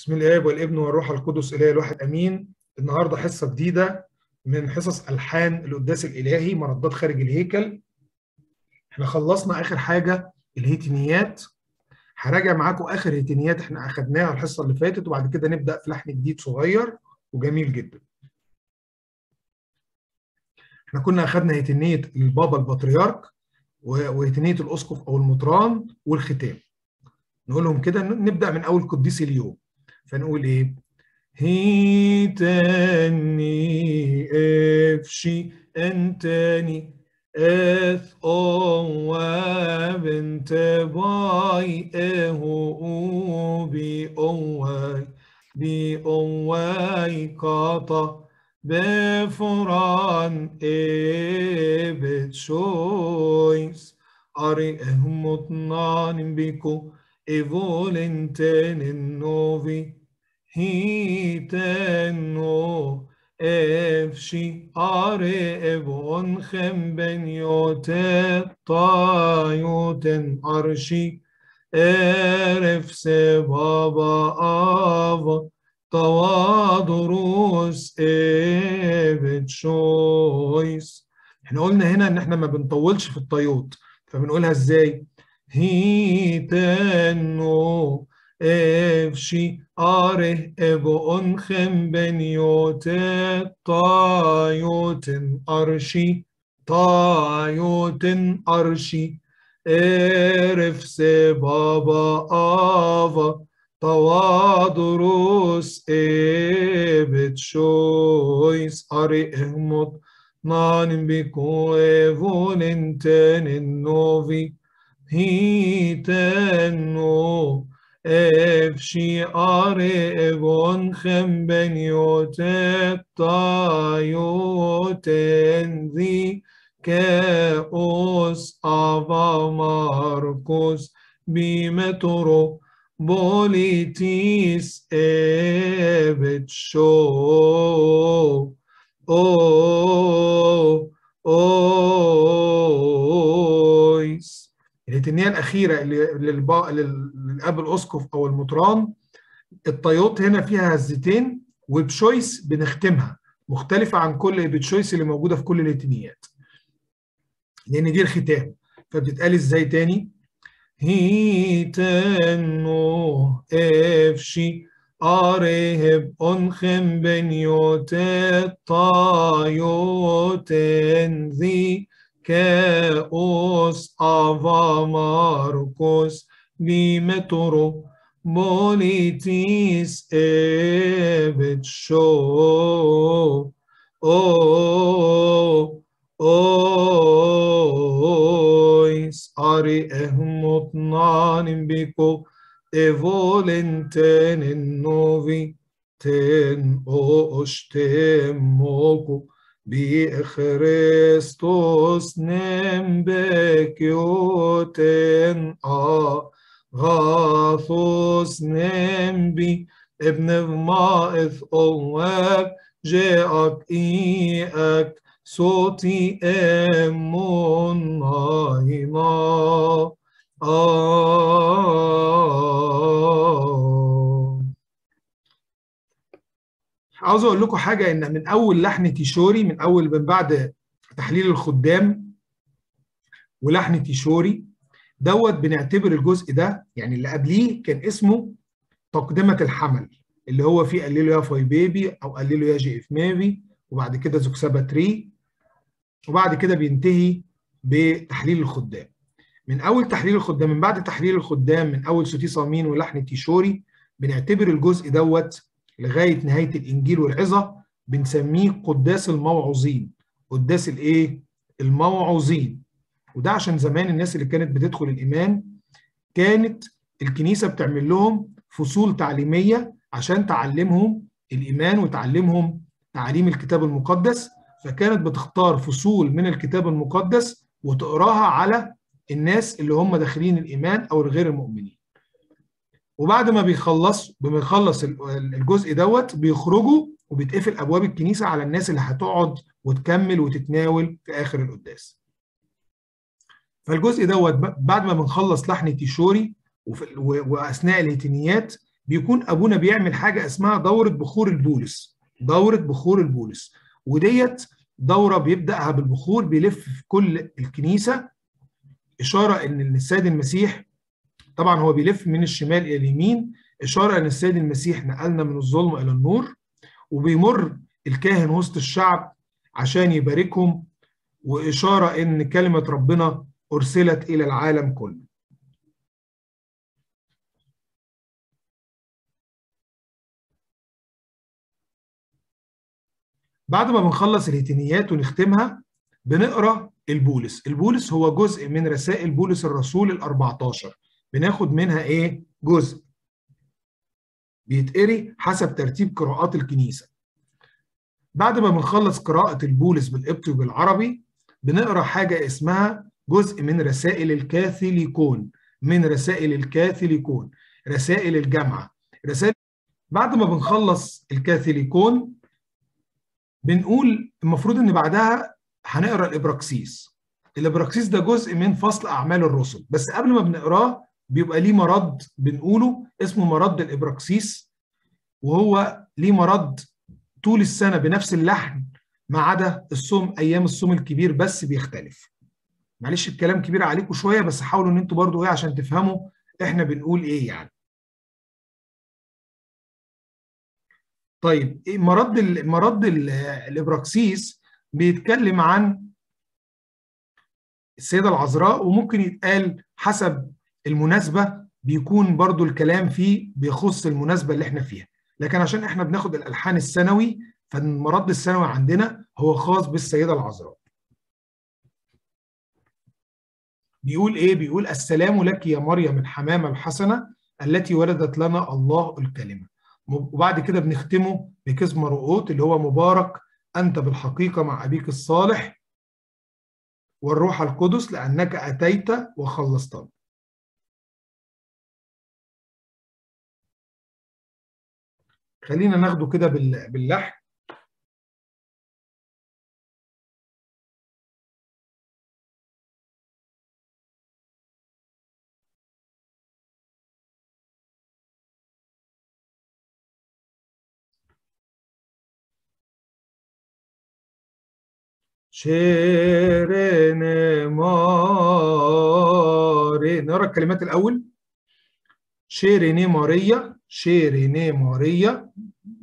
بسم الاب والابن والروح القدس اله الواحد امين النهارده حصه جديده من حصص الحان القداس الالهي مردات خارج الهيكل احنا خلصنا اخر حاجه الهيتينيات هراجع معاكم اخر هيتينيات احنا اخدناها الحصه اللي فاتت وبعد كده نبدا في لحن جديد صغير وجميل جدا احنا كنا اخدنا هيتينيه البابا البطريرك وهيتينيه الاسقف او المطران والختام نقولهم كده نبدا من اول قديس اليوم فنقول ايه هيتني افشي انتني اث او بنت باي اهو بي اوي بي اوي قاطا بفران ابت شويس اريهم مطنان بيكو evolenten novi hiteno efshi are evon ben yote tayoten arshi eref sebaba av tawadrus evet shois احنا قلنا هنا ان احنا ما بنطولش في الطيوط فبنقولها ازاي هيتنو افشي اره ابو انخم بنيوت طايوتن ارشي طايوتن ارشي ارف سبابا آفا توادروس ابت شويس اري اهمت نان بيكو ايفولنتن النوفي هيتنو افشي اري اغون خم بنيوتت طايوتن ذي كاوس افا ماركوس بمترو بوليتيس ابت شو او اويس الهتنيه الاخيره للبا... للاب الاسقف او المطران الطيوط هنا فيها هزتين وبشويس بنختمها مختلفه عن كل بتشويس اللي موجوده في كل الهتنيات لان دي الختام فبتتقال ازاي تاني هيتنو افشي ارهب انخم بنيوت طايوتن ذي كاوس افا ماركوس بمترو بوليتيس ابت شو او اويس اري اهمت نان بيكو evolenten in novi ten oshtemoko bi Christos nembekioten a غاثوس نمبي ابن المائث أواب جاءك إياك صوتي أمون ناينا آه عاوز اقول لكم حاجه ان من اول لحن تيشوري من اول من بعد تحليل الخدام ولحن تيشوري دوت بنعتبر الجزء ده يعني اللي قبليه كان اسمه تقدمه الحمل اللي هو فيه قللوا يا فاي بيبي او قللوا يا جي اف ميبي وبعد كده زوكسابا تري وبعد كده بينتهي بتحليل الخدام من اول تحليل الخدام من بعد تحليل الخدام من اول سوتي صامين ولحن تيشوري بنعتبر الجزء دوت لغايه نهايه الانجيل والعظه بنسميه قداس الموعوظين قداس الايه الموعوظين وده عشان زمان الناس اللي كانت بتدخل الايمان كانت الكنيسه بتعمل لهم فصول تعليميه عشان تعلمهم الايمان وتعلمهم تعاليم الكتاب المقدس فكانت بتختار فصول من الكتاب المقدس وتقراها على الناس اللي هم داخلين الايمان او الغير المؤمنين وبعد ما بيخلص بيخلص الجزء دوت بيخرجوا وبيتقفل ابواب الكنيسه على الناس اللي هتقعد وتكمل وتتناول في اخر القداس فالجزء دوت بعد ما بنخلص لحن تيشوري واثناء الهتنيات بيكون ابونا بيعمل حاجه اسمها دوره بخور البولس دوره بخور البولس وديت دوره بيبداها بالبخور بيلف في كل الكنيسه اشاره ان السيد المسيح طبعا هو بيلف من الشمال الى اليمين اشاره ان السيد المسيح نقلنا من الظلم الى النور وبيمر الكاهن وسط الشعب عشان يباركهم واشاره ان كلمه ربنا ارسلت الى العالم كله بعد ما بنخلص الهتنيات ونختمها بنقرا البولس البولس هو جزء من رسائل بولس الرسول ال 14 بناخد منها ايه جزء بيتقري حسب ترتيب قراءات الكنيسه بعد ما بنخلص قراءه البولس بالقبطي وبالعربي بنقرا حاجه اسمها جزء من رسائل الكاثوليكون من رسائل الكاثوليكون رسائل الجامعه رسائل بعد ما بنخلص الكاثوليكون بنقول المفروض ان بعدها هنقرا الابراكسيس الابراكسيس ده جزء من فصل اعمال الرسل بس قبل ما بنقراه بيبقى ليه مرض بنقوله اسمه مرض الابراكسيس وهو ليه مرض طول السنه بنفس اللحن ما عدا الصوم ايام الصوم الكبير بس بيختلف معلش الكلام كبير عليكم شويه بس حاولوا ان انتوا برضو ايه عشان تفهموا احنا بنقول ايه يعني طيب مرض ال مرض ال الابراكسيس بيتكلم عن السيده العذراء وممكن يتقال حسب المناسبه بيكون برضو الكلام فيه بيخص المناسبه اللي احنا فيها لكن عشان احنا بناخد الالحان السنوي فالمرض السنوي عندنا هو خاص بالسيده العذراء بيقول ايه بيقول السلام لك يا مريم الحمامه الحسنه التي ولدت لنا الله الكلمه وبعد كده بنختمه بكزم رؤوت اللي هو مبارك أنت بالحقيقة مع أبيك الصالح والروح القدس لأنك أتيت وخلصتنا خلينا ناخده كده باللحن شيرين ماري نقرا الكلمات الاول شيرين ماريا شيرين ماريا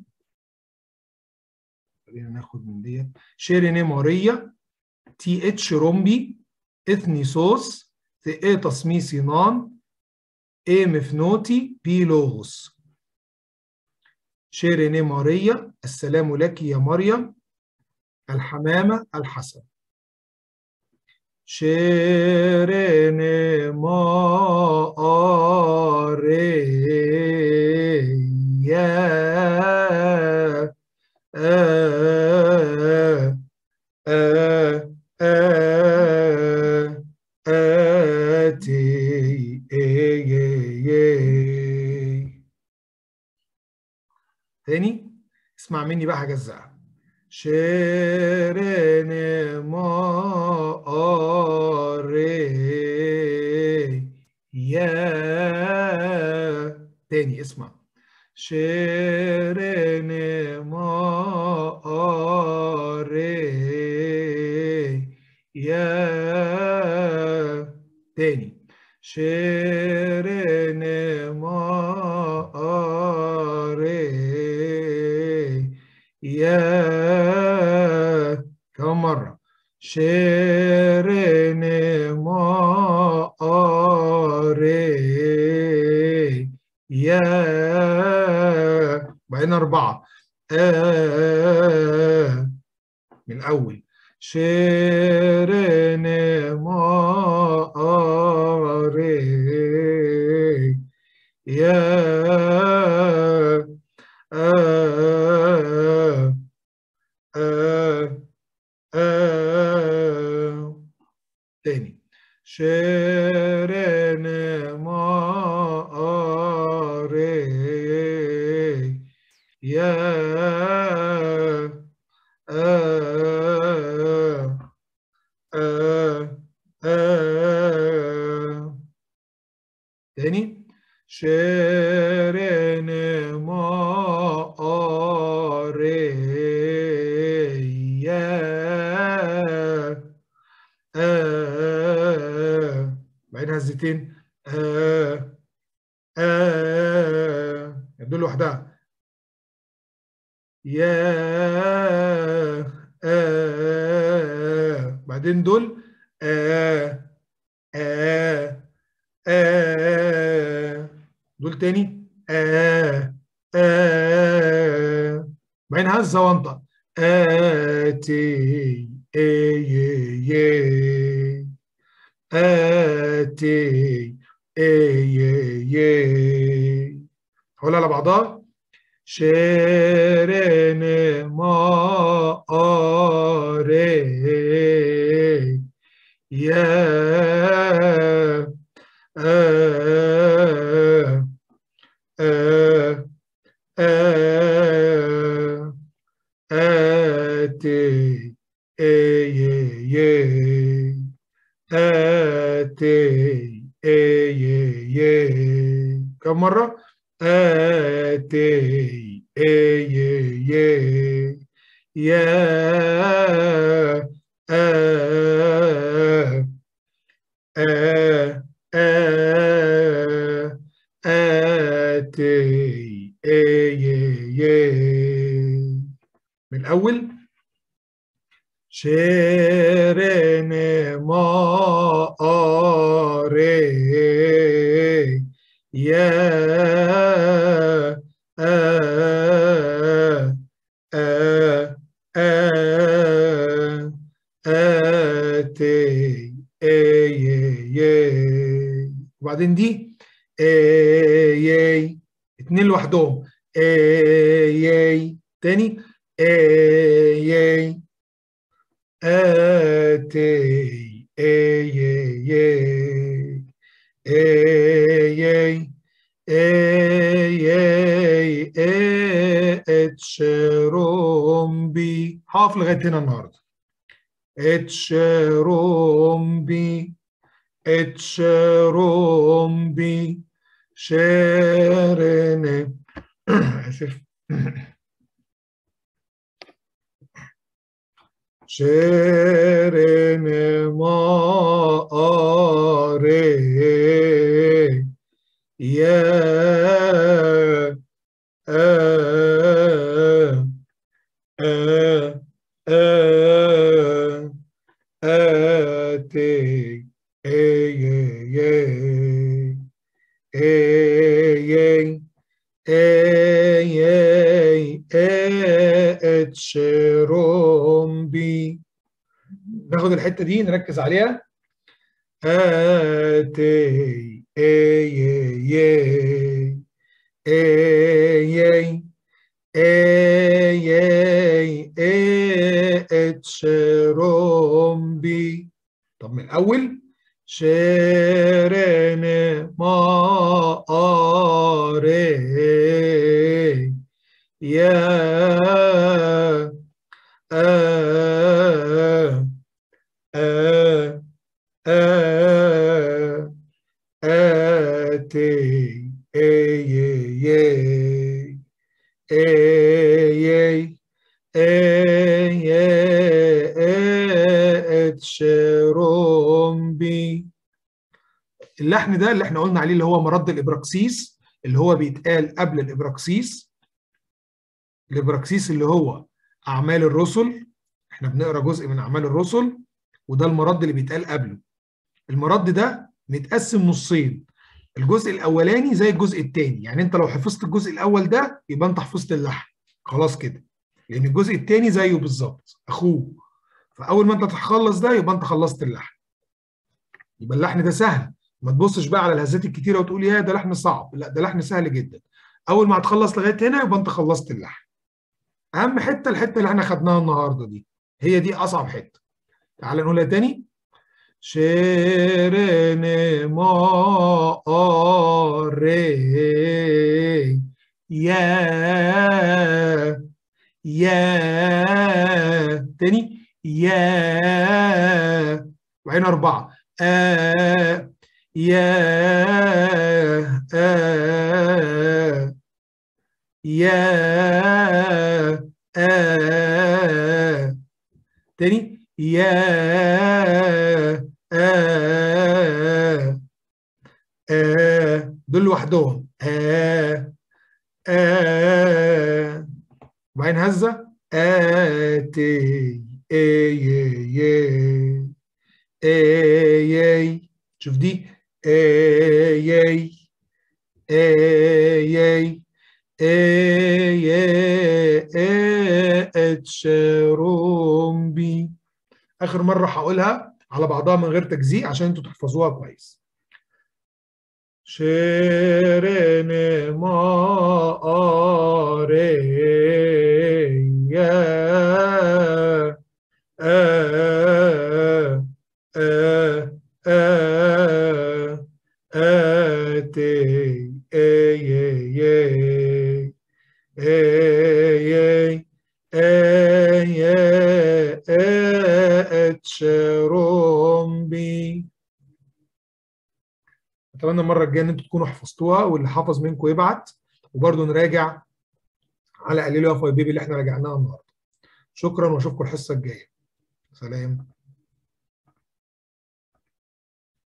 خلينا ناخد من ديت شيرين ماريا تي اتش رومبي اثنيسوس ثي تصمي سينان اي مفنوتي بي لوغوس شيرين ماريا السلام لك يا مريم الحمامة الحسن شيرين ماريا آه آه آه آتي تاني اسمع مني بقى هجزأها شيرين ماري يا تاني اسمع شيرين ماري يا تاني شيرين ماري يا كم مرة شيرين ماري يا بعدين أربعة آه من الأول شيرين ماري يا آه آه آه تاني شيرين ماري يا آه آه آه تاني شيرين ما آري آه بعدين هزتين آه آه دول لوحدها يا آه بعدين دول آه آه آه دول تاني آه آه بعدين هزة وانطق آتي اي اي آتي اي اي هقول على بعضها شيرين ما آري يا آه آه آه آتي اي اي آتي اي اي كم مرة؟ آتي اي اي يا آه آه آه آتي اي اي من الأول شيرين ما آري يا آه آه آه آتي اي اي وبعدين دي اي اي اتنين لوحدهم اي اي تاني اي اي آتي اي اي اي اي اي اي اي اتشرومبي هقف لغايه هنا النهارده اتشرومبي اتشرومبي شيرين اسف شيرين ما آري يا آه آه آه آتي اي اي اي اي اي اي اتشرومبي ناخد الحته دي نركز عليها آتي اي اي اي اي اي اي اي اتشرومبي طب من الاول شيرين ما آري يا آه آه آه آتي اي اي اي اي اي اتشرومبي اللحن ده اللي احنا قلنا عليه اللي هو مرد الابراكسيس اللي هو بيتقال قبل الابراكسيس الابراكسيس اللي هو اعمال الرسل احنا بنقرا جزء من اعمال الرسل وده المرد اللي بيتقال قبله المرد ده متقسم نصين الجزء الاولاني زي الجزء الثاني يعني انت لو حفظت الجزء الاول ده يبقى انت حفظت اللحن خلاص كده لان الجزء الثاني زيه بالظبط اخوه فاول ما انت تخلص ده يبقى انت خلصت اللحن يبقى اللحن ده سهل ما تبصش بقى على الهزات الكتيره وتقول يا ده لحن صعب لا ده لحن سهل جدا اول ما هتخلص لغايه هنا يبقى انت خلصت اللحن اهم حته الحته اللي احنا خدناها النهارده دي هي دي اصعب حته تعال نقولها تاني شيرين ما آري يا يا تاني يا وبعدين أربعة آ يا آ يا آ تاني يا آ آ دول لوحدهم آ آ وبعدين هزة آتي اي اي اي اي شوف دي اي اي اي اي اي اتشروم بي اخر مره هقولها على بعضها من غير تجزيء عشان انتوا تحفظوها كويس شيرين ما يا آ آ آ آتي اي اي اي اي اي اتشروم بي اتمنى المره الجايه ان انتوا تكونوا حفظتوها واللي حفظ منكم يبعت وبرده نراجع على قليل وفا بيبي اللي احنا راجعناها النهارده شكرا واشوفكم الحصه الجايه سلام